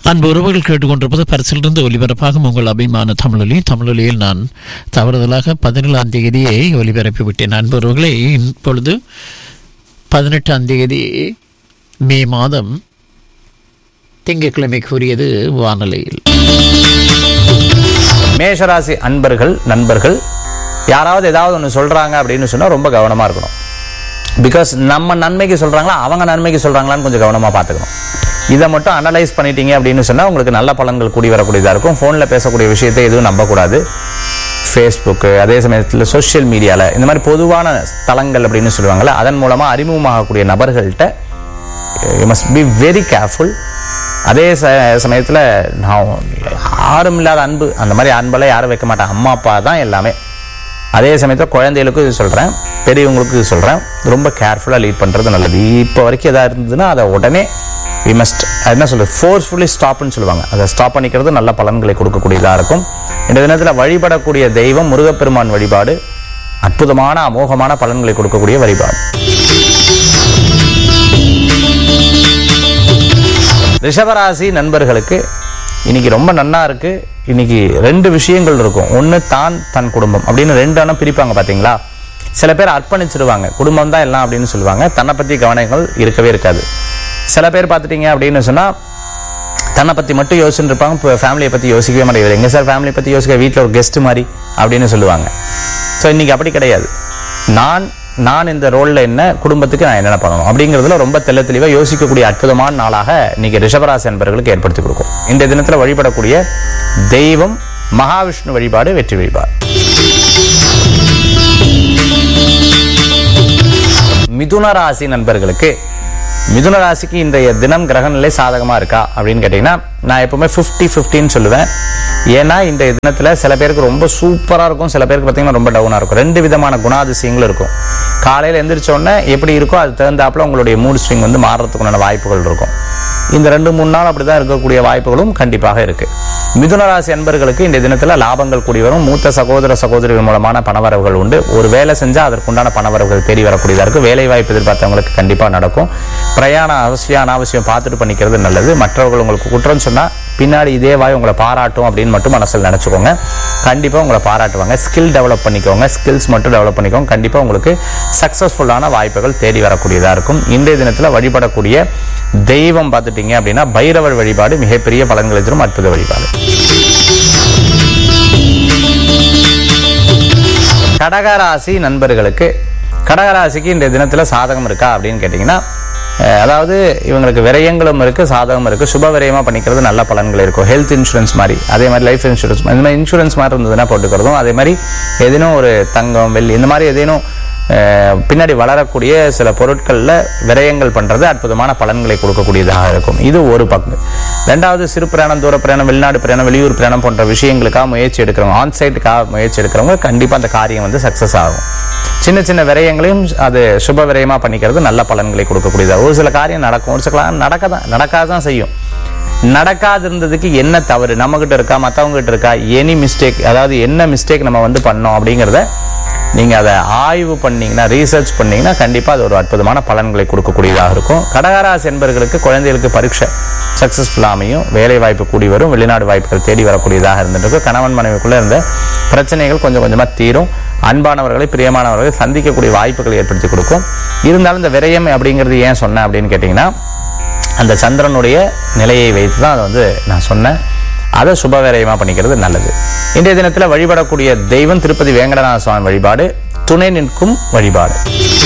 அன்பு உறவுகள் கேட்டுக்கொண்டிருப்பது பரிசிலிருந்து ஒலிபரப்பாகும் உங்கள் அபிமான தமிழொலி தமிழொலியில் நான் தவறுதலாக பதினேழாம் தேதியை ஒலிபரப்பி விட்டேன் அன்பு உறவுகளை இப்பொழுது பதினெட்டாம் தேதி மே மாதம் திங்கட்கிழமைக்குரியது வானொலியில் மேஷராசி அன்பர்கள் நண்பர்கள் யாராவது ஏதாவது ஒன்று சொல்கிறாங்க அப்படின்னு சொன்னால் ரொம்ப கவனமாக இருக்கணும் பிகாஸ் நம்ம நன்மைக்கு சொல்கிறாங்களா அவங்க நன்மைக்கு சொல்கிறாங்களான்னு கொஞ்சம் கவனமாக பார்த்துக்கணும் இதை மட்டும் அனலைஸ் பண்ணிட்டீங்க அப்படின்னு சொன்னால் உங்களுக்கு நல்ல பலன்கள் கூடி வரக்கூடியதாக இருக்கும் ஃபோனில் பேசக்கூடிய விஷயத்தை எதுவும் நம்பக்கூடாது ஃபேஸ்புக்கு அதே சமயத்தில் சோஷியல் மீடியாவில் இந்த மாதிரி பொதுவான தளங்கள் அப்படின்னு சொல்லுவாங்கள்ல அதன் மூலமாக அறிமுகமாகக்கூடிய நபர்கள்ட்ட you must be very careful அதே ச சமயத்தில் நான் யாரும் இல்லாத அன்பு அந்த மாதிரி அன்பெல்லாம் யாரும் வைக்க மாட்டேன் அம்மா அப்பா தான் எல்லாமே அதே சமயத்தில் குழந்தைகளுக்கும் இது சொல்கிறேன் பெரியவங்களுக்கும் இது சொல்கிறேன் ரொம்ப கேர்ஃபுல்லாக லீட் பண்ணுறது நல்லது இப்போ வரைக்கும் எதாவது இருந்ததுன்னா அதை உடனே வி மஸ்ட் என்ன சொல்கிறது ஃபோர்ஸ்ஃபுல்லி ஸ்டாப்னு சொல்லுவாங்க அதை ஸ்டாப் பண்ணிக்கிறது நல்ல பலன்களை கொடுக்கக்கூடியதாக இருக்கும் இந்த தினத்தில் வழிபடக்கூடிய தெய்வம் முருகப்பெருமான் வழிபாடு அற்புதமான அமோகமான பலன்களை கொடுக்கக்கூடிய வழிபாடு ரிஷபராசி நண்பர்களுக்கு இன்னைக்கு ரொம்ப நன்னா இருக்கு இன்னைக்கு ரெண்டு விஷயங்கள் இருக்கும் ஒன்று தான் தன் குடும்பம் அப்படின்னு ரெண்டு அண்ணம் பிரிப்பாங்க பார்த்தீங்களா சில பேர் அர்ப்பணிச்சிடுவாங்க குடும்பம் தான் எல்லாம் அப்படின்னு சொல்லுவாங்க தன்னை பற்றி கவனங்கள் இருக்கவே இருக்காது சில பேர் பார்த்துட்டீங்க அப்படின்னு சொன்னால் தன்னை பற்றி மட்டும் யோசிச்சுட்டு இருப்பாங்க இப்போ ஃபேமிலியை பற்றி யோசிக்கவே மாட்டேங்குது எங்கே சார் ஃபேமிலியை பற்றி யோசிக்க வீட்டில் ஒரு கெஸ்ட் மாதிரி அப்படின்னு சொல்லுவாங்க ஸோ இன்னைக்கு அப்படி கிடையாது நான் நான் இந்த ரோலில் என்ன குடும்பத்துக்கு நான் என்னென்ன பண்ணணும் அப்படிங்கிறதுல ரொம்ப தெள்ள தெளிவாக யோசிக்கக்கூடிய அற்புதமான நாளாக இன்னைக்கு ரிஷபராசி என்பவர்களுக்கு ஏற்படுத்தி கொடுக்கும் இந்த தினத்தில் வழிபடக்கூடிய தெய்வம் மகாவிஷ்ணு வழிபாடு வெற்றி வழிபாடு மிதுன ராசி நண்பர்களுக்கு மிதுன ராசிக்கு இன்றைய தினம் கிரக நிலை சாதகமாக இருக்கா அப்படின்னு கேட்டிங்கன்னா நான் எப்பவுமே ஃபிஃப்டி ஃபிஃப்டின்னு சொல்லுவேன் ஏன்னா இன்றைய தினத்தில் சில பேருக்கு ரொம்ப சூப்பராக இருக்கும் சில பேருக்கு பார்த்தீங்கன்னா ரொம்ப டவுனாக இருக்கும் ரெண்டு விதமான குணாதிசயங்களும் இருக்கும் காலையில் எந்திரிச்ச உடனே எப்படி இருக்கோ அது தகுந்தாப்புல உங்களுடைய மூட் ஸ்விங் வந்து மாறுறதுக்குண்டான வாய்ப்புகள் இருக்கும் இந்த ரெண்டு மூணு நாள் அப்படி தான் இருக்கக்கூடிய வாய்ப்புகளும் கண்டிப்பாக இருக்கு மிதுன ராசி அன்பர்களுக்கு இந்த தினத்தில் லாபங்கள் கூடி வரும் மூத்த சகோதர சகோதரிகள் மூலமான பணவரவுகள் உண்டு ஒரு வேலை செஞ்சால் அதற்குண்டான பணவரவுகள் தேடி வரக்கூடியதாக இருக்கும் வேலை வாய்ப்பு எதிர்பார்த்தவங்களுக்கு கண்டிப்பாக நடக்கும் பிரயாணம் அவசியம் அனாவசியம் பார்த்துட்டு பண்ணிக்கிறது நல்லது மற்றவர்கள் உங்களுக்கு குற்றம் சொன்னால் பின்னாடி இதே வாய் உங்களை பாராட்டும் அப்படின்னு மட்டும் மனசில் நினச்சிக்கோங்க கண்டிப்பாக உங்களை பாராட்டுவாங்க ஸ்கில் டெவலப் பண்ணிக்கோங்க ஸ்கில்ஸ் மட்டும் டெவலப் பண்ணிக்கோங்க கண்டிப்பாக உங்களுக்கு சக்ஸஸ்ஃபுல்லான வாய்ப்புகள் தேடி வரக்கூடியதாக இருக்கும் இன்றைய தினத்தில் வழிபடக்கூடிய தெய்வம் பார்த்துட்டீங்க அப்படின்னா பைரவர் வழிபாடு மிகப்பெரிய பலன்களை தரும் அற்புத வழிபாடு கடகராசி நண்பர்களுக்கு கடகராசிக்கு இந்த தினத்தில் சாதகம் இருக்கா அப்படின்னு கேட்டிங்கன்னா அஹ், அதாவது இவங்களுக்கு விரயங்களும் இருக்குது சாதகம் இருக்குது சுப விரயமாக பண்ணிக்கிறது நல்ல பலன்கள் இருக்கும் ஹெல்த் இன்சூரன்ஸ் மாதிரி அதே மாதிரி லைஃப் இன்சூரன்ஸ் இந்த மாதிரி இன்சூரன்ஸ் மாதிரி இருந்ததுன்னா போட்டுக்கிறதும் அதே மாதிரி ஏதேனும் ஒரு தங்கம் வெள்ளி இந்த மாதிரி ஏதேனும் அஹ், பின்னாடி வளரக்கூடிய சில பொருட்களில் விரயங்கள் பண்ணுறது அற்புதமான பலன்களை கொடுக்கக்கூடியதாக இருக்கும் இது ஒரு பங்கு ரெண்டாவது சிறு பிரயாணம் தூர பிரயாணம் வெளிநாடு பிரயாணம் வெளியூர் பிரயாணம் போன்ற விஷயங்களுக்காக முயற்சி எடுக்கிறவங்க ஆன் சைட்டுக்காக முயற்சி எடுக்கிறவங்க கண்டிப்பாக அந்த காரியம் வந்து சக்ஸஸ் ஆகும் சின்ன சின்ன விரயங்களையும் அது சுப விரயமாக பண்ணிக்கிறது நல்ல பலன்களை கொடுக்கக்கூடியது ஒரு சில காரியம் நடக்கும் ஒரு சில காரியம் நடக்க தான் நடக்காத தான் செய்யும் நடக்காது இருந்ததுக்கு என்ன தவறு நம்மகிட்ட இருக்கா மற்றவங்க கிட்ட இருக்கா எனி மிஸ்டேக் அதாவது என்ன மிஸ்டேக் நம்ம வந்து பண்ணோம் அப்படிங்கிறத நீங்கள் அதை ஆய்வு பண்ணீங்கன்னா ரீசர்ச் பண்ணீங்கன்னா கண்டிப்பாக அது ஒரு அற்புதமான பலன்களை கொடுக்கக்கூடியதாக இருக்கும் கடகராசி என்பவர்களுக்கு குழந்தைகளுக்கு பரீட்சை சக்ஸஸ்ஃபுல்லாக அமையும் வேலை வாய்ப்பு கூடி வரும் வெளிநாடு வாய்ப்புகள் தேடி வரக்கூடியதாக இருந்துட்டு இருக்கும் கணவன் மனைவிக்குள்ளே இருந்த பிரச்சனைகள் கொஞ்சம் கொஞ்சமாக தீரும் அன்பானவர்களை பிரியமானவர்களை சந்திக்கக்கூடிய வாய்ப்புகளை ஏற்படுத்தி கொடுக்கும் இருந்தாலும் இந்த விரயம் அப்படிங்கிறது ஏன் சொன்னேன் அப்படின்னு கேட்டிங்கன்னா அந்த சந்திரனுடைய நிலையை வைத்து தான் அதை வந்து நான் சொன்னேன் அதை சுபவேரயமாக பண்ணிக்கிறது நல்லது இன்றைய தினத்தில் வழிபடக்கூடிய தெய்வம் திருப்பதி வேங்கடநாத சுவாமி வழிபாடு துணை நிற்கும் வழிபாடு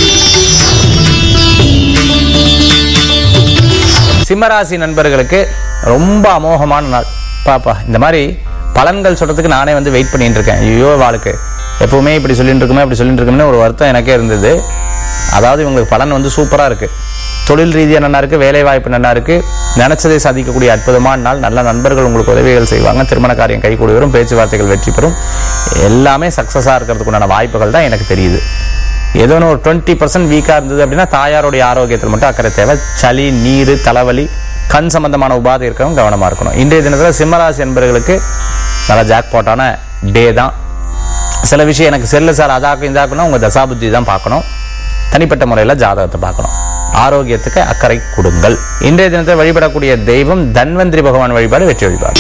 சிம்மராசி நண்பர்களுக்கு ரொம்ப அமோகமான நாள் பாப்பா இந்த மாதிரி பலன்கள் சொல்றதுக்கு நானே வந்து வெயிட் பண்ணிட்டு இருக்கேன் ஐயோ வாழ்க்கை எப்பவுமே இப்படி சொல்லிட்டு இருக்குமே இப்படி சொல்லிட்டு இருக்குமே ஒரு வருத்தம் எனக்கே இருந்தது அதாவது இவங்களுக்கு பலன் வந்து சூப்பராக இருக்கு தொழில் ரீதியாக நல்லா இருக்கு வேலை வாய்ப்பு நல்லா இருக்கு நினைச்சதை சாதிக்கக்கூடிய அற்புதமான நாள் நல்ல நண்பர்கள் உங்களுக்கு உதவிகள் செய்வாங்க திருமண காரியம் கைகூடி வரும் பேச்சுவார்த்தைகள் வெற்றி பெறும் எல்லாமே சக்ஸஸாக இருக்கிறதுக்குண்டான வாய்ப்புகள் தான் எனக்கு தெரியுது ஏதோ ஒன்று ஒரு டுவெண்ட்டி பர்சன்ட் வீக்காக இருந்தது அப்படின்னா தாயாருடைய ஆரோக்கியத்தில் மட்டும் அக்கறை தேவை சளி நீர் தலைவலி கண் சம்பந்தமான உபாதை இருக்கிறவங்க கவனமாக இருக்கணும் இன்றைய தினத்தில் சிம்மராசி என்பவர்களுக்கு நல்ல ஜாக்பாட்டான டே தான் சில விஷயம் எனக்கு செல்ல சார் அதாக்கும் இதாக்கணும் உங்கள் தசாபுத்தி தான் பார்க்கணும் தனிப்பட்ட முறையில் ஜாதகத்தை பார்க்கணும் ஆரோக்கியத்துக்கு அக்கறை கொடுங்கள் இன்றைய தினத்தை வழிபடக்கூடிய தெய்வம் தன்வந்திரி பகவான் வழிபாடு வெற்றி வழிபாடு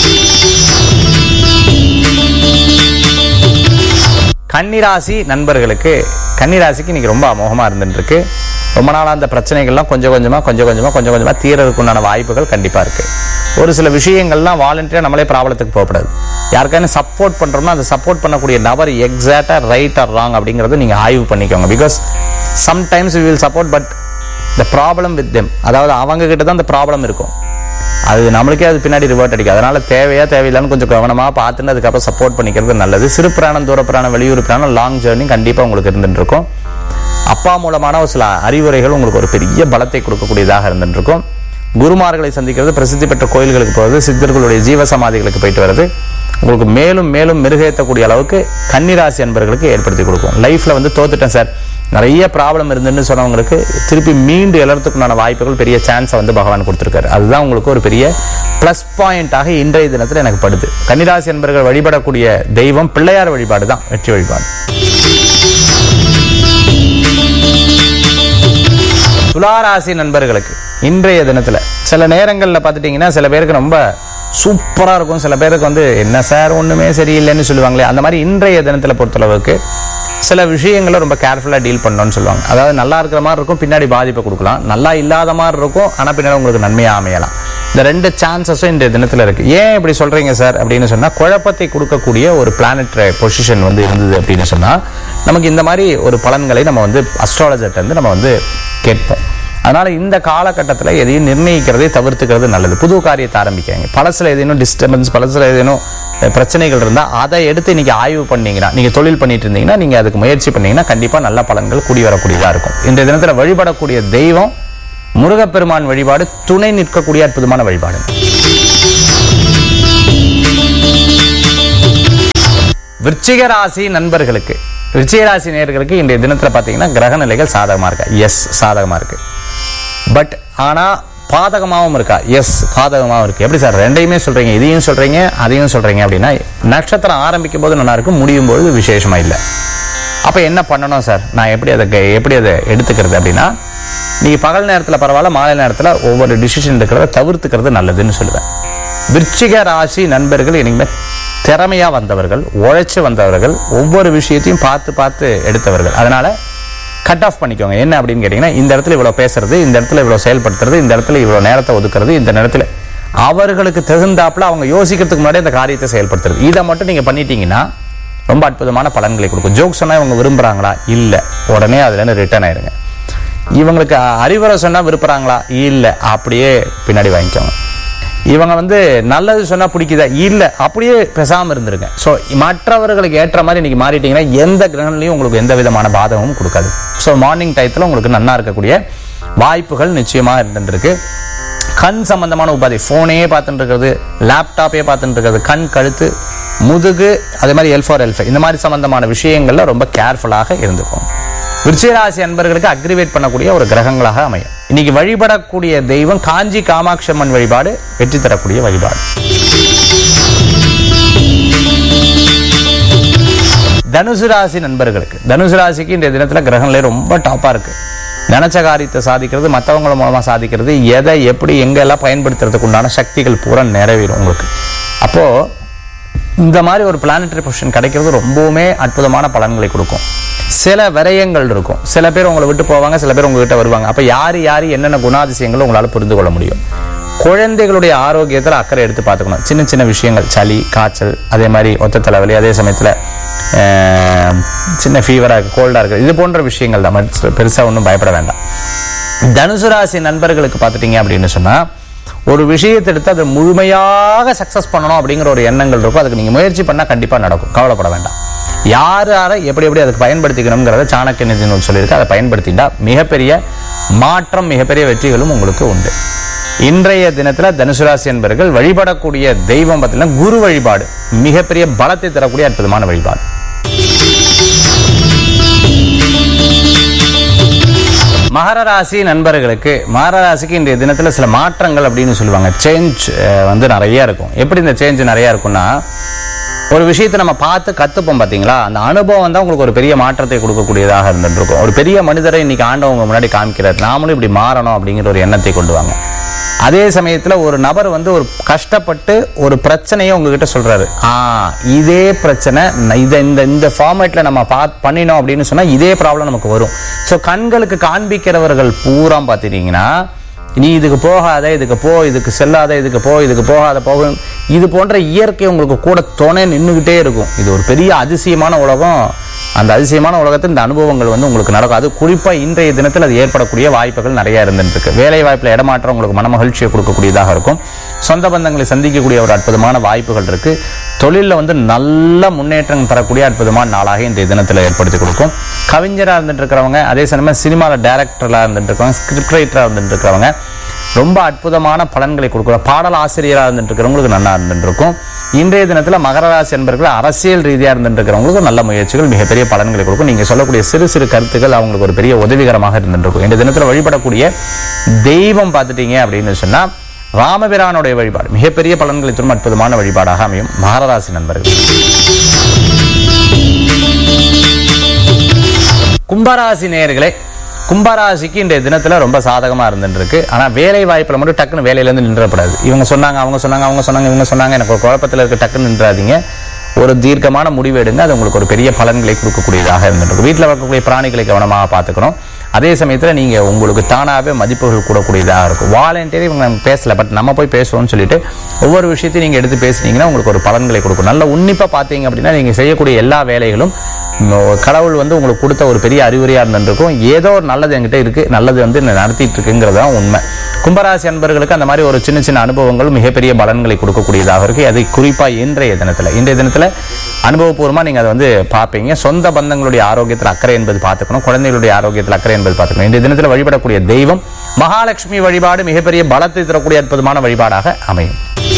கன்னிராசி நண்பர்களுக்கு கன்னிராசிக்கு இன்னைக்கு ரொம்ப அமோகமா இருந்துட்டு இருக்கு ரொம்ப நாளா அந்த பிரச்சனைகள்லாம் கொஞ்சம் கொஞ்சமா கொஞ்சம் கொஞ்சமா கொஞ்சம் கொஞ்சமா தீரறதுக்கு உண்டான வாய்ப்புகள் கண்டிப்பா இருக்கு ஒரு சில விஷயங்கள்லாம் வாலண்டியரா நம்மளே ப்ராப்ளத்துக்கு போகக்கூடாது யாருக்கான சப்போர்ட் பண்றோம்னா அந்த சப்போர்ட் பண்ணக்கூடிய நபர் எக்ஸாக்டா ரைட் ஆர் ராங் அப்படிங்கறத நீங்க ஆய்வு பண்ணிக்கோங்க because sometimes we will support but the problem with them அதாவது அவங்க கிட்ட தான் அந்த ப்ராப்ளம் இருக்கும் அது நம்மளுக்கே அது பின்னாடி ரிவர்ட் அடிக்கும் அதனால தேவையா தேவையில்லைன்னு கொஞ்சம் கவனமா பார்த்துட்டு அதுக்கப்புறம் சப்போர்ட் பண்ணிக்கிறது நல்லது சிறு பிராணம் தூர பிராணம் வெளியூர் பிராணம் லாங் ஜேர்னி கண்டிப்பா உங்களுக்கு இருந்துட்டு இருக்கும் அப்பா மூலமான ஒரு சில அறிவுரைகள் உங்களுக்கு ஒரு பெரிய பலத்தை கொடுக்கக்கூடியதாக இருந்துட்டு இருக்கும் குருமார்களை சந்திக்கிறது பிரசித்தி பெற்ற கோயில்களுக்கு போகிறது சித்தர்களுடைய ஜீவ சமாதிகளுக்கு போயிட்டு வர்றது உங்களுக்கு மேலும் மேலும் மெருகேற்றக்கூடிய அளவுக்கு கன்னிராசி அன்பர்களுக்கு ஏற்படுத்தி கொடுக்கும் லைஃப்ல வந்து தோத்துட்டேன் சார் நிறைய ப்ராப்ளம் இருந்துன்னு சொன்னவங்களுக்கு திருப்பி மீண்டு எழறதுக்குண்டான வாய்ப்புகள் பெரிய சான்ஸை வந்து பகவான் கொடுத்துருக்காரு அதுதான் உங்களுக்கு ஒரு பெரிய ப்ளஸ் பாயிண்டாக இன்றைய தினத்தில் எனக்கு படுது கன்னிராசி என்பர்கள் வழிபடக்கூடிய தெய்வம் பிள்ளையார் வழிபாடு தான் வெற்றி வழிபாடு துளாராசி நண்பர்களுக்கு இன்றைய தினத்துல சில நேரங்களில் பார்த்துட்டீங்கன்னா சில பேருக்கு ரொம்ப சூப்பரா இருக்கும் சில பேருக்கு வந்து என்ன சார் ஒண்ணுமே சரியில்லைன்னு சொல்லுவாங்களே அந்த மாதிரி இன்றைய தினத்துல பொறுத்தளவுக்கு சில விஷயங்களை ரொம்ப கேர்ஃபுல்லாக டீல் பண்ணணும்னு சொல்லுவாங்க அதாவது நல்லா இருக்கிற மாதிரி இருக்கும் பின்னாடி பாதிப்பை கொடுக்கலாம் நல்லா இல்லாத மாதிரி இருக்கும் ஆனால் பின்னாடி உங்களுக்கு நன்மையாக அமையலாம் இந்த ரெண்டு சான்சஸும் இன்றைய தினத்தில் இருக்கு ஏன் இப்படி சொல்றீங்க சார் அப்படின்னு சொன்னா குழப்பத்தை கொடுக்கக்கூடிய ஒரு பிளானட் பொசிஷன் வந்து இருந்தது அப்படின்னு சொன்னா நமக்கு இந்த மாதிரி ஒரு பலன்களை நம்ம வந்து அஸ்ட்ராலஜர்ட்ட இருந்து நம்ம வந்து கேட்போம் அதனால இந்த காலகட்டத்தில் எதையும் நிர்ணயிக்கிறதை தவிர்த்துக்கிறது நல்லது புது காரியத்தை ஆரம்பிக்காங்க பழசுல ஏதேனும் டிஸ்டர்பன்ஸ் பழசுல ஏதேனும் அஹ், பிரச்சனைகள் இருந்தால் அதை எடுத்து இன்னைக்கு ஆய்வு பண்ணீங்கன்னா நீங்க தொழில் பண்ணிட்டு இருந்தீங்கன்னா நீங்க அதுக்கு முயற்சி பண்ணீங்கன்னா கண்டிப்பா நல்ல பலன்கள் கூடி வரக்கூடியதா இருக்கும் இன்றைய தினத்துல வழிபடக்கூடிய தெய்வம் முருகப்பெருமான் வழிபாடு துணை நிற்கக்கூடிய அற்புதமான வழிபாடு விருச்சிக ராசி நண்பர்களுக்கு விருச்சிக ராசி நேயர்களுக்கு இன்றைய தினத்துல பாத்தீங்கன்னா கிரக நிலைகள் சாதகமா இருக்கா எஸ் சாதகமா இருக்கு பட் ஆனா பாதகமாகவும் இருக்கா எஸ் பாதகமாகவும் இருக்கு எப்படி சார் ரெண்டையுமே சொல்றீங்க இதையும் சொல்றீங்க அதையும் சொல்றீங்க அப்படின்னா நட்சத்திரம் ஆரம்பிக்கும் போது நல்லா இருக்கும் முடியும் போது விசேஷமா இல்லை அப்ப என்ன பண்ணணும் சார் நான் எப்படி அதை கை- எப்படி அதை எடுத்துக்கிறது அப்படின்னா நீங்க பகல் நேரத்துல பரவாயில்ல மாலை நேரத்துல ஒவ்வொரு டிசிஷன் இருக்கிறத தவிர்த்துக்கிறது நல்லதுன்னு சொல்லுவேன் விருச்சிக ராசி நண்பர்கள் இனிமே திறமையா வந்தவர்கள் உழைச்சு வந்தவர்கள் ஒவ்வொரு விஷயத்தையும் பார்த்து பார்த்து எடுத்தவர்கள் அதனால கட் ஆஃப் பண்ணிக்கோங்க என்ன அப்படின்னு கேட்டீங்கன்னா இந்த இடத்துல இவ்வளவு பேசுறது இந்த இடத்துல இவ்வளவு செயல்படுத்துறது இந்த இடத்துல இவ்வளவு நேரத்தை ஒதுக்குறது இந்த நேரத்துல அவர்களுக்கு தகுந்தாப்புல அவங்க யோசிக்கிறதுக்கு முன்னாடி அந்த காரியத்தை செயல்படுத்துறது இதை மட்டும் நீங்க பண்ணிட்டீங்கன்னா ரொம்ப அற்புதமான பலன்களை கொடுக்கும் ஜோக் சொன்னா இவங்க விரும்புறாங்களா இல்ல உடனே அதுல இருந்து ரிட்டர்ன் ஆயிருங்க இவங்களுக்கு அறிவுரை சொன்னா விரும்புறாங்களா இல்ல அப்படியே பின்னாடி வாங்கிக்கோங்க இவங்க வந்து நல்லது சொன்னா பிடிக்குதா இல்ல அப்படியே பேசாம இருந்துருங்க சோ மற்றவர்களுக்கு ஏற்ற மாதிரி இன்னைக்கு மாறிட்டீங்கன்னா எந்த கிரகணிலையும் உங்களுக்கு எந்த விதமான பாதகமும் கொடுக்காது சோ மார்னிங் டயத்துல உங்களுக்கு நன்னா இருக்கக்கூடிய வாய்ப்புகள் நிச்சயமா இருந்துருக்கு கண் சம்பந்தமான உபாதை போனே பார்த்துட்டு இருக்கிறது லேப்டாப்பே பார்த்துட்டு இருக்கிறது கண் கழுத்து முதுகு அதே மாதிரி எல் ஃபார் எல்ஃபை இந்த மாதிரி சம்பந்தமான விஷயங்கள்ல ரொம்ப கேர்ஃபுல்லாக இருந்துக்கும் விருச்சிகராசி அன்பர்களுக்கு அக்ரிவேட் பண்ணக்கூடிய ஒரு கிரகங்களாக அமையும் இன்னைக்கு வழிபடக்கூடிய தெய்வம் காஞ்சி காமாட்சி அம்மன் வழிபாடு வெற்றி தரக்கூடிய வழிபாடு தனுசு ராசி நண்பர்களுக்கு தனுசு ராசிக்கு இந்த தினத்துல கிரகங்களே ரொம்ப டாப்பா இருக்கு நினைச்ச காரியத்தை சாதிக்கிறது மற்றவங்க மூலமா சாதிக்கிறது எதை எப்படி எங்கெல்லாம் பயன்படுத்துறதுக்கு உண்டான சக்திகள் பூரா நிறைவேறும் உங்களுக்கு அப்போ இந்த மாதிரி ஒரு பிளானட்டரி பொசிஷன் கிடைக்கிறது ரொம்பவுமே அற்புதமான பலன்களை கொடுக்கும் சில விரயங்கள் இருக்கும் சில பேர் உங்களை விட்டு போவாங்க சில பேர் உங்ககிட்ட வருவாங்க அப்ப யார் யார் என்னென்ன குணாதிசயங்களும் உங்களால புரிந்து கொள்ள முடியும் குழந்தைகளுடைய ஆரோக்கியத்துல அக்கறை எடுத்து பார்த்துக்கணும் சின்ன சின்ன விஷயங்கள் சளி காய்ச்சல் அதே மாதிரி ஒத்த தலைவலி அதே சமயத்துல அஹ், சின்ன ஃபீவரா இருக்கு கோல்டா இருக்கு இது போன்ற விஷயங்கள் தான் மற்ற- பெருசா ஒன்றும் பயப்பட வேண்டாம் தனுசு ராசி நண்பர்களுக்கு பார்த்துட்டீங்க அப்படின்னு சொன்னா ஒரு விஷயத்தை எடுத்து அதை முழுமையாக சக்சஸ் பண்ணணும் அப்படிங்கிற ஒரு எண்ணங்கள் இருக்கும் அதுக்கு நீங்க முயற்சி பண்ணா கண்டிப்பா நடக்கும் கவலைப்பட வேண்டாம் யார் யாரை எப்படி எப்படி அதுக்கு பயன்படுத்திக்கணுங்கிறத சாணக்கிய நிதி நூல் சொல்லியிருக்கு அதை பயன்படுத்திட்டா மிகப்பெரிய மாற்றம் மிகப்பெரிய வெற்றிகளும் உங்களுக்கு உண்டு இன்றைய தினத்துல தனுசு ராசி என்பவர்கள் வழிபடக்கூடிய தெய்வம் பார்த்தீங்கன்னா குரு வழிபாடு மிகப்பெரிய பலத்தை தரக்கூடிய அற்புதமான வழிபாடு மகர ராசி நண்பர்களுக்கு மகர ராசிக்கு இன்றைய தினத்துல சில மாற்றங்கள் அப்படின்னு சொல்லுவாங்க சேஞ்ச் வந்து நிறைய இருக்கும் எப்படி இந்த சேஞ்ச் நிறைய இருக்கும்னா ஒரு விஷயத்தை நம்ம பார்த்து கத்துப்போம் பாத்தீங்களா அந்த அனுபவம் தான் உங்களுக்கு ஒரு பெரிய மாற்றத்தை கொடுக்கக்கூடியதாக இருந்துட்டு இருக்கும் ஒரு பெரிய மனிதரை இன்னைக்கு ஆண்டவங்க முன்னாடி காமிக்கிறார் நாமளும் இப்படி மாறணும் அப்படிங்கிற ஒரு எண்ணத்தை கொண்டு வாங்க அதே சமயத்துல ஒரு நபர் வந்து ஒரு கஷ்டப்பட்டு ஒரு பிரச்சனையை உங்ககிட்ட சொல்றாரு ஆ இதே பிரச்சனை ந- இத இந்த இந்த ஃபார்மேட்ல நம்ம பாத் பண்ணினோம் அப்படின்னு சொன்னா இதே ப்ராப்ளம் நமக்கு வரும் ஸோ கண்களுக்கு காண்பிக்கிறவர்கள் பூரா பார்த்துட்டீங்கன்னா நீ இதுக்கு போகாத இதுக்கு போ இதுக்கு செல்லாத இதுக்கு போ இதுக்கு போகாத போகும் இது போன்ற இயற்கை உங்களுக்கு கூட துணை நின்றுகிட்டே இருக்கும் இது ஒரு பெரிய அதிசயமான உலகம் அந்த அதிசயமான உலகத்தில் இந்த அனுபவங்கள் வந்து உங்களுக்கு நடக்கும் அது குறிப்பா இன்றைய தினத்தில் அது ஏற்படக்கூடிய வாய்ப்புகள் நிறைய இருந்துட்டு இருக்கு வேலை வாய்ப்புல இடமாற்றம் உங்களுக்கு மன மகிழ்ச்சியை கொடுக்கக்கூடியதாக இருக்கும் சொந்த பந்தங்களை சந்திக்கக்கூடிய ஒரு அற்புதமான வாய்ப்புகள் இருக்கு தொழிலில் வந்து நல்ல முன்னேற்றம் தரக்கூடிய அற்புதமான நாளாக இன்றைய தினத்தில் ஏற்படுத்தி கொடுக்கும் கவிஞராக இருந்துட்டு இருக்கிறவங்க அதே சமயம் சினிமாவில் டேரக்டராக இருந்துட்டு இருக்கிறவங்க ஸ்கிரிப்ட் ரைட்டராக இருந்துட்டு இருக்கிறவங்க ரொம்ப அற்புதமான பலன்களை கொடுக்குற பாடல் ஆசிரியராக இருந்துட்டு இருக்கிறவங்களுக்கு நல்லா இருந்துட்டு இருக்கும் இன்றைய தினத்தில் மகர ராசி என்பர்கள் அரசியல் ரீதியாக இருந்துட்டு இருக்கிறவங்களுக்கு நல்ல முயற்சிகள் மிகப்பெரிய பலன்களை கொடுக்கும் நீங்கள் சொல்லக்கூடிய சிறு சிறு கருத்துக்கள் அவங்களுக்கு ஒரு பெரிய உதவிகரமாக இருந்துட்டு இருக்கும் இந்த தினத்தில் வழிபடக்கூடிய தெய்வம் பார்த்துட்டீங்க அப்படின்னு சொன்னா ராமபிரானுடைய வழிபாடு மிகப்பெரிய பலன்களை தரும் அற்புதமான வழிபாடாக அமையும் மகர ராசி நண்பர்கள் கும்பராசி நேயர்களே கும்பராசிக்கு இன்றைய தினத்துல ரொம்ப சாதகமா இருந்துட்டு இருக்கு ஆனா வேலை வாய்ப்புல மட்டும் டக்குன்னு வேலையில இருந்து நின்றப்படாது இவங்க சொன்னாங்க அவங்க சொன்னாங்க அவங்க சொன்னாங்க இவங்க சொன்னாங்க எனக்கு ஒரு குழப்பத்துல இருக்க டக்குன்னு நின்றாதீங்க ஒரு தீர்க்கமான முடிவு எடுங்க அது உங்களுக்கு ஒரு பெரிய பலன்களை கொடுக்கக்கூடியதாக இருந்துட்டு இருக்கு வீட்டில் வளர்க்கக்கூடிய பிராணிகளை கவனமாக பார்த்துக்கணும் அதே சமயத்துல நீங்க உங்களுக்கு தானாகவே மதிப்புகள் கூடக்கூடியதாக இருக்கும் வாலண்டியர் இவங்க நம்ம பேசல பட் நம்ம போய் பேசுவோம்னு சொல்லிட்டு ஒவ்வொரு விஷயத்தையும் நீங்க எடுத்து பேசுனீங்கன்னா உங்களுக்கு ஒரு பலன்களை கொடுக்கும் நல்ல உன்னிப்பா பார்த்தீங்க அப்படின்னா நீங்க செய்யக்கூடிய எல்லா வேலைகளும் உம், கடவுள் வந்து உங்களுக்கு கொடுத்த ஒரு பெரிய அறிவுரையா இருந்திருக்கும் ஏதோ ஒரு நல்லது என்கிட்ட இருக்கு நல்லது வந்து என்ன நடத்திட்டு இருக்குங்கிறது தான் உண்மை கும்பராசி அன்பர்களுக்கு அந்த மாதிரி ஒரு சின்ன சின்ன அனுபவங்கள் மிகப்பெரிய பலன்களை கொடுக்கக்கூடியதாக இருக்கு அது குறிப்பா இன்றைய தினத்துல இன்றைய தினத்துல அனுபவபூர்வமா நீங்க அதை வந்து பார்ப்பீங்க சொந்த பந்தங்களுடைய ஆரோக்கியத்தில் அக்கறை என்பது பார்த்துக்கணும் குழந்தைகளுடைய ஆரோக்கியத்தில் அக்கறை என்பது பார்த்துக்கணும் இன்றைய தினத்துல வழிபடக்கூடிய தெய்வம் மகாலட்சுமி வழிபாடு மிகப்பெரிய பலத்தை தரக்கூடிய அற்புதமான வழிபாடாக அமையும்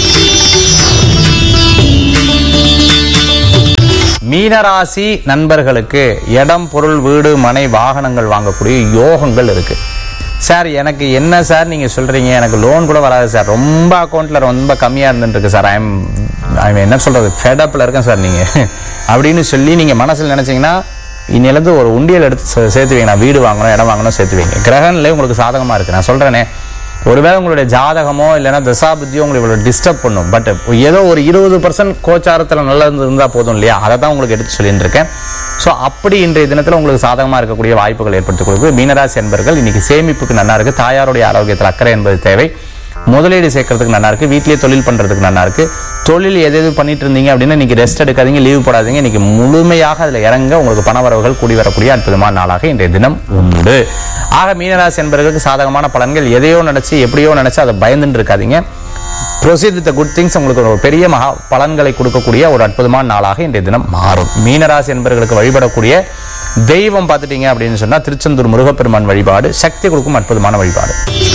மீனராசி நண்பர்களுக்கு இடம் பொருள் வீடு மனை வாகனங்கள் வாங்கக்கூடிய யோகங்கள் இருக்கு சார் எனக்கு என்ன சார் நீங்க சொல்றீங்க எனக்கு லோன் கூட வராது சார் ரொம்ப அக்கௌண்ட்ல ரொம்ப கம்மியா இருந்துட்டு இருக்கு சார் ஐம் ஐம் என்ன சொல்றது ஃபெடப்ல இருக்கேன் சார் நீங்க அப்படின்னு சொல்லி நீங்க மனசுல நினைச்சீங்கன்னா இன்னிலிருந்து ஒரு உண்டியல் எடுத்து சே- சேர்த்துவீங்க நான் வீடு வாங்கணும் இடம் வாங்கணும் சேர்த்துவீங்க கிரகநிலை உங்களுக்கு சாதகமா இருக்கு நான் சொல்றேனே ஒருவேளை உங்களுடைய ஜாதகமோ இல்லைன்னா தசாபுத்தியோ உங்களை இவ்வளோ டிஸ்டர்ப் பண்ணும் பட் ஏதோ ஒரு இருபது பர்சன்ட் கோச்சாரத்தில் நல்லது இருந்தால் போதும் இல்லையா அதை தான் உங்களுக்கு எடுத்து சொல்லிட்டு இருக்கேன் ஸோ அப்படி இன்றைய தினத்தில் உங்களுக்கு சாதகமாக இருக்கக்கூடிய வாய்ப்புகள் ஏற்படுத்தி கொடுக்குது மீனராசி என்பர்கள் இன்னைக்கு சேமிப்புக்கு நல்லா இருக்கு தாயாருடைய ஆரோக்கியத்தில் அக்கறை என்பது தேவை முதலீடு சேர்க்கறதுக்கு நல்லா இருக்கு வீட்லயே தொழில் பண்றதுக்கு நல்லா இருக்கு தொழில் எது எது பண்ணிட்டு இருந்தீங்க அப்படின்னா இன்னைக்கு ரெஸ்ட் எடுக்காதீங்க லீவ் போடாதீங்க இன்னைக்கு முழுமையாக அதுல இறங்க உங்களுக்கு பணவரவுகள் கூடி வரக்கூடிய அற்புதமான நாளாக இன்றைய தினம் உண்டு ஆக மீனராசி என்பவர்களுக்கு சாதகமான பலன்கள் எதையோ நினைச்சு எப்படியோ நினைச்சு அதை பயந்துட்டு இருக்காதீங்க ப்ரொசீட் வித் குட் திங்ஸ் உங்களுக்கு ஒரு பெரிய மகா பலன்களை கொடுக்கக்கூடிய ஒரு அற்புதமான நாளாக இன்றைய தினம் மாறும் மீனராசி என்பவர்களுக்கு வழிபடக்கூடிய தெய்வம் பார்த்துட்டீங்க அப்படின்னு சொன்னா திருச்செந்தூர் முருகப்பெருமான் வழிபாடு சக்தி கொடுக்கும் அற்புதமான வழிபாடு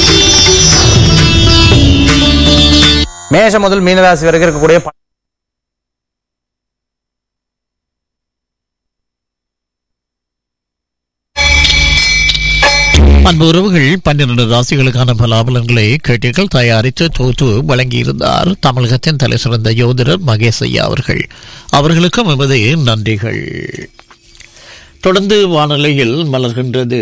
மேஷம் முதல் மீனராசி வரைக்கும் இருக்கக்கூடிய ப- அன்பு உறவுகள் பன்னிரண்டு ராசிகளுக்கான பலாபலன்களை கேட்டீர்கள் தயாரித்து தொகுத்து வழங்கியிருந்தார் தமிழகத்தின் தலை சிறந்த யோதிடர் மகேஷ் ஐயா அவர்கள் அவர்களுக்கும் எமது நன்றிகள் தொடர்ந்து வானொலியில் மலர்கின்றது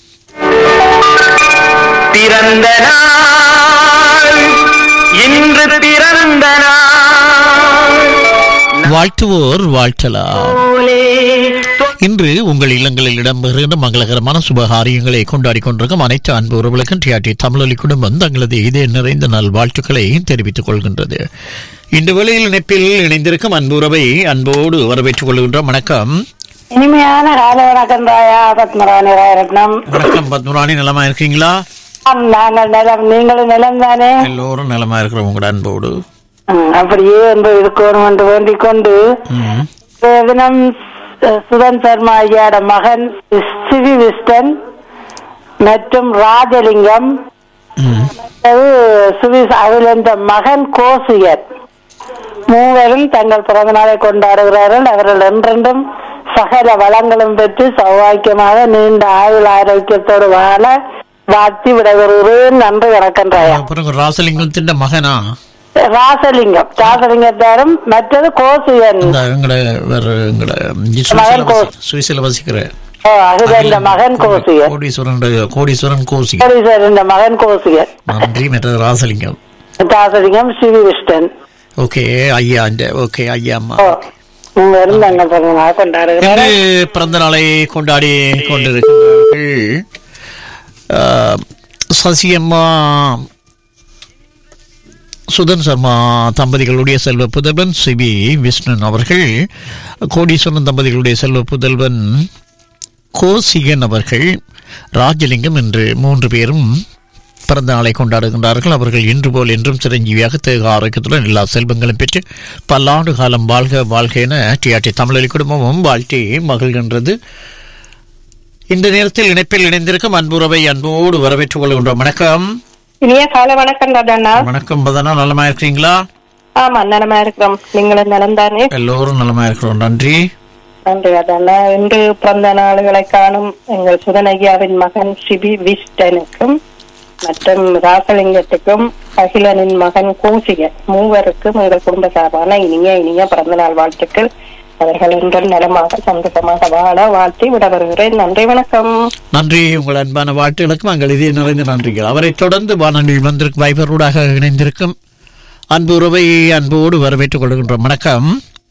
பிறந்த நாள் இன்று பிறந்த நாள் வாழ்த்துவோர் வாழ்த்தலாம் போலே இன்று உங்கள் இல்லங்களில் இடம்பெறுகின்ற மங்களகரமான சுபகாரியங்களை கொண்டாடி கொண்டிருக்கும் அனைத்து அன்பு உறவுகளுக்கும் டிஆர்டி தமிழொலி குடும்பம் தங்களது இதே நிறைந்த நல் வாழ்த்துக்களை தெரிவித்துக் கொள்கின்றது இந்த வேளையில் இணைப்பில் இணைந்திருக்கும் அன்பு உறவை அன்போடு வரவேற்றுக் கொள்கின்றோம் வணக்கம் இனிமையான காலை வணக்கம் ராயா பத்மராணி ராயரத்னம் வணக்கம் பத்மராணி நலமா இருக்கீங்களா ஆம், நாங்கள் நிலம் நீங்களும் நிலம் தானே எல்லோரும் நலமா இருக்கிறோம் உங்களோட அன்போடு ம், அப்படியே என்று இருக்கணும் என்று வேண்டிக் கொண்டு ம். இன்றைய தினம் சு- சுதன் சர்மா ஐயாட மகன் சிவி விஸ்டன் மற்றும் ராஜலிங்கம் ம். அது சுவிஸ் அகிலந்த மகன் கோசியர் மூவரும் தங்கள் பிறந்த நாளை கொண்டாடுகிறார்கள் அவர்கள் என்றென்றும் சகல வளங்களும் பெற்று சௌவாக்கியமாக நீண்ட ஆயுள் ஆரோக்கியத்தோடு வாழ வாழ்த்தி விடைபெறுகிறேன் நன்றி வணக்கம் ராயா அப்புறம் ராசலிங்கம் திண்ட மகனா ராசலிங்கம் ராசலிங்கத்தாரும் மற்றது கோசுயன் இந்த எங்களை வேற எங்களை மகன் கோ- சுவிசில வசிக்கிற ஓ, அகிலேந்த மகன் கோசுயன் கோடீஸ்வரன் கோடீஸ்வரன் கோசி இந்த மகன் கோசுயன் நன்றி மற்றது ராசலிங்கம் ராசலிங்கம் சிவி விஷ்டன் ஓகே ஐயா இந்த ஓகே ஐயா அம்மா ஓ உங்க இருந்தாங்க பிறந்தநாள் கொண்டாடுகிறார் இன்று பிறந்த நாளை கொண்டாடி கொண்டிருக்கிறார்கள் ஆஹ், சசியம்மா சுதன் சர்மா தம்பதிகளுடைய செல்வ புதல்வன் சிபி விஷ்ணன் அவர்கள் கோடீஸ்வரன் தம்பதிகளுடைய செல்வ புதல்வன் கோசிகன் அவர்கள் ராஜலிங்கம் என்று மூன்று பேரும் பிறந்த நாளை கொண்டாடுகின்றார்கள் அவர்கள் இன்று போல் என்றும் சிரஞ்சீவியாக தேக ஆரோக்கியத்துடன் எல்லா செல்வங்களும் பெற்று பல்லாண்டு காலம் வாழ்க வாழ்க என டிஆர்டி தமிழொலி குடும்பமும் வாழ்த்தி மகிழ்கின்றது இந்த நேரத்தில் இணைப்பில் இணைந்திருக்கும் அன்புறவை அன்போடு வரவேற்றுக் கொள்கின்றோம் வணக்கம் இனிய காலை வணக்கம் ராஜண்ணா வணக்கம் பதனா நலமா இருக்கிறீங்களா ஆமா நலமா இருக்கிறோம் நீங்களும் நலம் தானே எல்லோரும் நலமா இருக்கிறோம் நன்றி நன்றி ராஜண்ணா இன்று பிறந்த நாளுகளை காணும் எங்கள் சுதனையாவின் மகன் சிபி விஷ்டனுக்கும் மற்றும் ராசலிங்கத்துக்கும் அகிலனின் மகன் கோசிகன் மூவருக்கும் எங்கள் குடும்ப சார்பான இனிய இனிய பிறந்த நாள் வாழ்த்துக்கள் அவர்கள் என்றும் நலமாக சந்தோஷமாக வாழ வாழ்த்தி விட வருகிறேன் நன்றி வணக்கம் நன்றி உங்கள் அன்பான வாழ்த்துகளுக்கும் அங்கள் இதே நிறைந்த நன்றிகள் அவரை தொடர்ந்து வானொலியில் வந்திருக்கும் வைபரோடாக இணைந்திருக்கும் அன்பு உறவை அன்போடு வரவேற்றுக் கொள்கின்றோம் வணக்கம்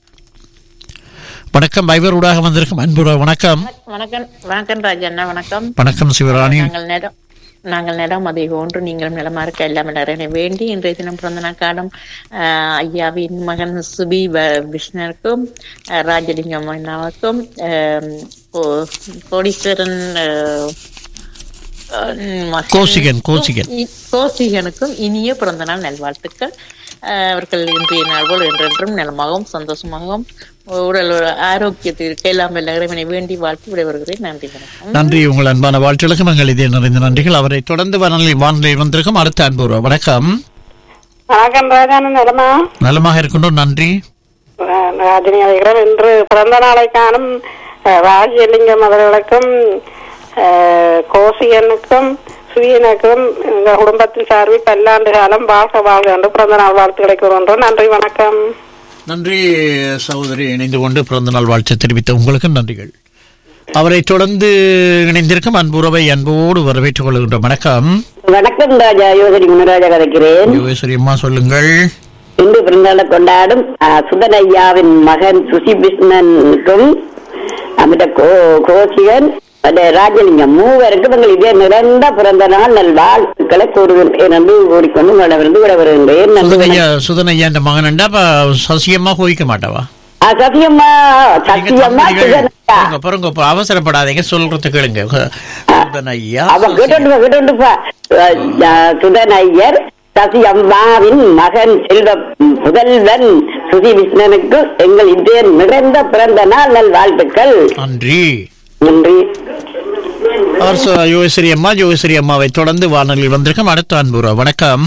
வணக்கம் வைபரோடாக வந்திருக்கும் அன்பு உறவு வணக்கம் வணக்கம் வணக்கம் ராஜண்ணா வணக்கம் வணக்கம் சிவராணி நாங்கள் நிலம் நாங்கள் நிலம் அதை ஒன்று நீங்களும் நிலமா இருக்க எல்லாம் நிறைய வேண்டி இன்றைய தினம் பிறந்த நாள் காலம் ஆஹ், ஐயாவின் மகன் சுபி வ- விஷ்ணனுக்கும் ஆஹ், ராஜலிங்கம் அண்ணாவுக்கும் ஆஹ், கோ- கோடீஸ்வரன் ஆஹ், ஆஹ், மகன் கோசிகன், கோசிகன். இ- கோசிகனுக்கும் இனிய பிறந்த நாள் நல்வாழ்த்துக்கள் ஆஹ், அவர்கள் இன்றைய நாள் போல் என்றென்றும் நலமாகவும் சந்தோஷமாகவும் உடல் ஆரோக்கியத்திற்கு எல்லாம் வல்ல இறைவனை வேண்டி வாழ்த்து விடைபெறுகிறேன் நன்றி வணக்கம் நன்றி உங்கள் அன்பான வாழ்த்துகளுக்கும் அங்கள் இதே நிறைந்த நன்றிகள் அவரை தொடர்ந்து வானொலி வானொலியில் வந்திருக்கும் அடுத்த அன்பு உறவு வணக்கம் வணக்கம் ராஜான நிலமா நலமாக இருக்கின்றோம் நன்றி ராஜினி அழைக்கிறோம் இன்று பிறந்த நாளை காணும் அஹ், ராஜலிங்கம் அவர்களுக்கும் அஹ், கோசியனுக்கும் சுயனுக்கும் எங்கள் குடும்பத்தின் சார்பில் பல்லாண்டு காலம் வாழ்க வாழ்க என்று பிறந்த நாள் வாழ்த்துக்களை கூறுகின்றோம் நன்றி வணக்கம் நன்றி சகோதரி இணைந்து கொண்டு பிறந்த நாள் வாழ்த்து தெரிவித்த உங்களுக்கும் நன்றிகள் அவரை தொடர்ந்து இணைந்திருக்கும் அன்புறவை அன்போடு வரவேற்றுக் கொள்கின்றோம் வணக்கம் வணக்கம் ராஜா யோசரி முனராஜா கதைக்கிறேன் யோகேஸ்வரி அம்மா சொல்லுங்கள் இன்று பிறந்தநாளை கொண்டாடும் ஆ, சுதனையாவின் மகன் சுசி கிருஷ்ணனுக்கும் அமித கோ கோசிகன் அந்த ராஜலிங்கம் மூவருக்கும் எங்கள் இதே நிறந்த பிறந்த நாள் நல் வாழ்த்துக்களை கூறுகின்றேன் என்று கூறிக்கொண்டு உங்களிடமிருந்து விட வருகின்றேன் நன்றி சுதனையா சுதனையா இந்த மகன்டா அப்ப சசியம்மா கோவிக்க மாட்டாவா ஆ, சத்தியம்மா நீங்க சத்தியம்மா தம்பதிகள் சுதனையா பாருங்க, பாருங்க இப்ப அவசரப்படாதீங்க சொல்றது கேளுங்க சுதனையா அவ கேட்டு கேட்டுப்பா சுதன் ஐயர் சசி அம்மாவின் மகன் செல்வ புதல்வன் சுசி விஷ்ணனுக்கு எங்கள் இதே நிறைந்த பிறந்த நாள் நல் வாழ்த்துக்கள் நன்றி நன்றி அவர் சொ- யோகேஸ்வரி அம்மா யோகேஸ்வரி அம்மாவை தொடர்ந்து வானொலியில் வந்திருக்கும் அடுத்த அன்புறவு வணக்கம்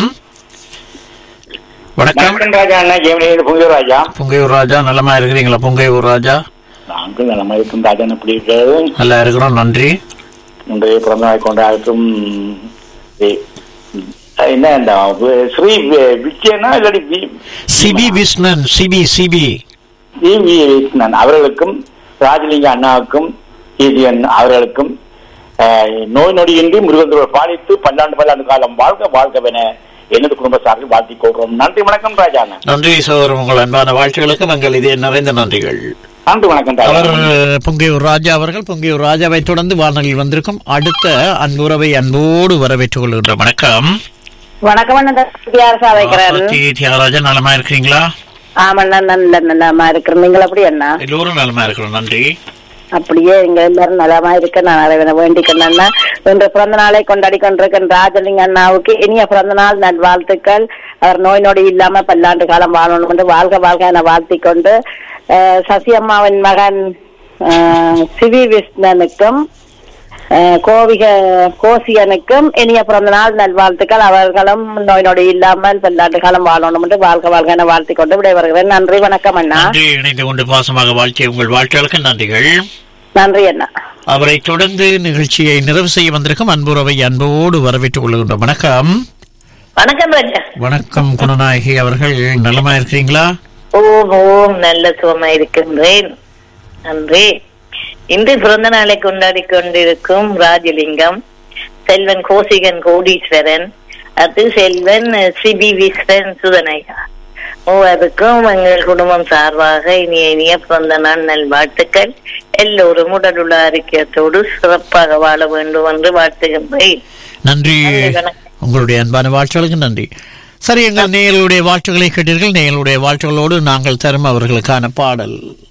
வணக்கம் வணக்கம் ராஜா அண்ணா ஜெயமணி புங்கூர் ராஜா பொங்கையூர் ராஜா நலமா இருக்கிறீங்களா பொங்கையூர் ராஜா நாங்கள் நலமா இருக்கும் ராஜா எப்படி இருக்கிறது நல்லா இருக்கிறோம் நன்றி இன்றைய பிறந்த நாள் கொண்டாடும் ஏ- என்ன இந்த ஸ்ரீ விஜயனா இல்லாட்டி வி- சிபி விஷ்ணன் சிபி சிபி வி. வி. விஷ்ணன் அவர்களுக்கும் ராஜலிங்க அண்ணாவுக்கும் ஈதியன் அவர்களுக்கும் அஹ், நோய் நொடியின்றி முருகந்தோர் பாலித்து பல்லாண்டு பல்லாண்டு காலம் வாழ்க வாழ்கவென எனது குடும்ப சார்பில் வாழ்த்திக் கொள்கிறோம் நன்றி வணக்கம் ராஜா அண்ணா நன்றி சோதரம் உங்கள் அன்பான வாழ்த்துகளுக்கு நாங்கள் இதே நிறைந்த நன்றிகள் நன்றி வணக்கம் ராஜா அவர் அண்ணா. பொங்கையூர் ராஜா அவர்கள் பொங்கையூர் ராஜாவை தொடர்ந்து வானொலியில் வந்திருக்கும் அடுத்த அன்புறவை அன்போடு வரவேற்றுக் கொள்கின்றோம் வணக்கம் வணக்கம் அண்ணா வித்தியாசா வைக்கிறாரு டி. தியாகராஜா நலமா இருக்கிறீங்களா ஆமண்ணா நல்ல நல்லமா இருக்கிறேன் நீங்கள் எப்படி அண்ணா எல்லோரும் நலமா இருக்கிறோம் நன்றி அப்படியே இங்க எல்லாரும் நலமா இருக்க நான் அதை வேண்டிக்கணும்னா இன்று பிறந்த நாளை கொண்டாடி கொண்டிருக்கிற ராஜலிங்க அண்ணாவுக்கு இனிய பிறந்த நாள் நல்வாழ்த்துக்கள் அவர் நோய் நொடி இல்லாம பல்லாண்டு காலம் வாழணும் என்று வாழ்க வாழ்க என வாழ்த்திக் கொண்டு அஹ், சசி அம்மாவின் மகன் அஹ், சிவி விஷ்ணனுக்கும் அஹ், கோவிக கோசியனுக்கும் இனிய பிறந்த நாள் நல்வாழ்த்துக்கள் அவர்களும் நோய் நொடி இல்லாமல் பல்லாண்டு காலம் வாழணும் என்று வாழ்க வாழ்க என வாழ்த்திக் கொண்டு விடைபெறுகிறேன் நன்றி வணக்கம் அண்ணா நன்றி இணைந்து கொண்டு பாசமாக வாழ்த்திய உங்கள் வாழ்த்துகளுக்கு நன்றிகள் நன்றி அண்ணா அவரை தொடர்ந்து நிகழ்ச்சியை நிறைவு செய்ய வந்திருக்கும் அன்புறவை அன்போடு வரவேற்றுக் கொள்கின்றோம் வணக்கம் வணக்கம் ராஜா வணக்கம் குணநாயகி அவர்கள் நலமா இருக்கிறீங்களா ஓம் ஓம் நல்ல சுகமா இருக்கின்றேன் நன்றி இன்று பிறந்த நாளை கொண்டாடி கொண்டிருக்கும் ராஜலிங்கம் செல்வன் கோசிகன் கோடீஸ்வரன் அது செல்வன் சிபி விஸ்வன் சுதனையா மூவருக்கும் எங்கள் குடும்பம் சார்பாக இனிய இனிய பிறந்த நாள் நல்வாழ்த்துக்கள் எல்லோரும் உடலுள்ள ஆரோக்கியத்தோடு சிறப்பாக வாழ வேண்டும் என்று வாழ்த்துகின்றேன் நன்றி நன்றி, வணக்கம். உங்களுடைய அன்பான வாழ்த்துகளுக்கு நன்றி சரி எங்கள் நேயர்களுடைய வாழ்த்துக்களை கேட்டீர்கள் நேயர்களுடைய வாழ்த்துகளோடு நாங்கள் தரும் அவர்களுக்கான பாடல்